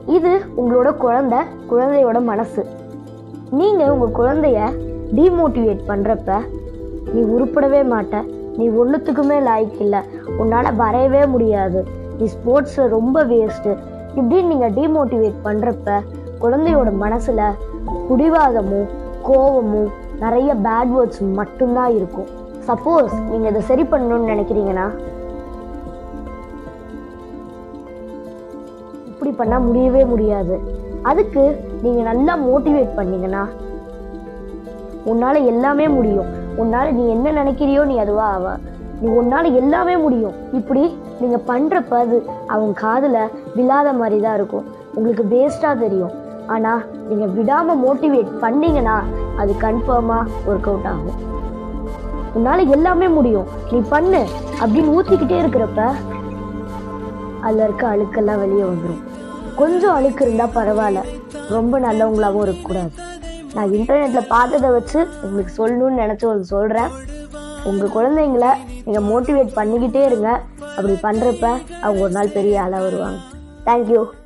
இது உங்களோட குழந்தை குழந்தையோட மனசு நீங்கள் உங்கள் குழந்தைய டீமோட்டிவேட் பண்ணுறப்ப நீ உருப்படவே மாட்ட நீ ஒன்றுத்துக்குமே லாய்க்கு இல்லை உன்னால் வரையவே முடியாது நீ ஸ்போர்ட்ஸில் ரொம்ப வேஸ்ட்டு இப்படின்னு நீங்கள் டீமோட்டிவேட் பண்ணுறப்ப குழந்தையோட மனசில் பிடிவாதமும் கோவமும் நிறைய பேட் வேர்ட்ஸ் மட்டும்தான் இருக்கும் சப்போஸ் நீங்கள் இதை சரி பண்ணணும்னு நினைக்கிறீங்கன்னா இப்படி பண்ணால் முடியவே முடியாது அதுக்கு நீங்கள் நல்லா மோட்டிவேட் பண்ணீங்கன்னா உன்னால் எல்லாமே முடியும் உன்னால் நீ என்ன நினைக்கிறியோ நீ அதுவா ஆவ நீ உன்னால் எல்லாமே முடியும் இப்படி நீங்கள் பண்ணுறப்ப அது அவங்க காதில் விழாத மாதிரி தான் இருக்கும் உங்களுக்கு வேஸ்ட்டாக தெரியும் ஆனால் நீங்கள் விடாமல் மோட்டிவேட் பண்ணீங்கன்னா அது கன்ஃபார்மாக ஒர்க் அவுட் ஆகும் உன்னால் எல்லாமே முடியும் நீ பண்ணு அப்படின்னு ஊற்றிக்கிட்டே இருக்கிறப்ப அதில் இருக்க அழுக்கெல்லாம் வெளியே வந்துடும் கொஞ்சம் அழுக்கு இருந்தால் பரவாயில்ல ரொம்ப நல்லவங்களாகவும் இருக்கக்கூடாது நான் இன்டர்நெட்டில் பார்த்ததை வச்சு உங்களுக்கு சொல்லணும்னு நினச்சி ஒரு சொல்கிறேன் உங்கள் குழந்தைங்கள நீங்கள் மோட்டிவேட் பண்ணிக்கிட்டே இருங்க அப்படி பண்ணுறப்ப அவங்க ஒரு நாள் பெரிய ஆளாக வருவாங்க தேங்க்யூ